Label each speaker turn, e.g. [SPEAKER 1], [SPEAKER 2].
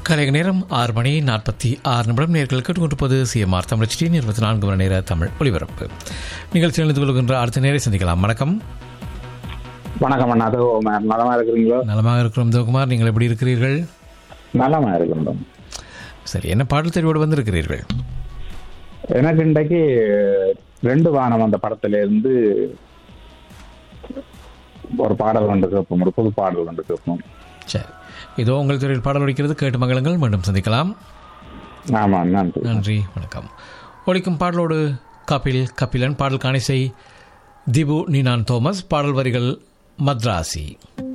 [SPEAKER 1] கலைக நேரம் ஆறு மணி நாற்பத்தி ஆறு நிமிடம் நேர்கள் கேட்டுக்கொண்டிருப்பது சிஎம்ஆர் தமிழ் டி இருபத்தி நான்கு மணி நேர தமிழ் ஒலிபரப்பு நிகழ்ச்சி இணைந்து கொள்கின்ற அடுத்த நேரை சந்திக்கலாம் வணக்கம்
[SPEAKER 2] வணக்கம் அண்ணா அது நலமா இருக்கிறீங்களோ
[SPEAKER 1] நலமாக இருக்கிறோம் தேவகுமார் நீங்கள் எப்படி இருக்கிறீர்கள்
[SPEAKER 2] நலமா இருக்கிறோம்
[SPEAKER 1] சரி என்ன பாடல் தெரிவோடு வந்திருக்கிறீர்கள்
[SPEAKER 2] எனக்கு இன்றைக்கு ரெண்டு வானம் அந்த படத்துல இருந்து ஒரு பாடல் கொண்டு கேட்போம் ஒரு புது பாடல் கொண்டு கேட்போம்
[SPEAKER 1] சரி இதோ உங்கள் துறையில் பாடல் ஒலிக்கிறது கேட்டு மங்களங்கள் மீண்டும் சந்திக்கலாம்
[SPEAKER 2] ஆமா நன்றி
[SPEAKER 1] நன்றி வணக்கம் ஒலிக்கும் பாடலோடு கபில் கபிலன் பாடல் காணிசை திபு நீனான் தோமஸ் பாடல் வரிகள் மத்ராசி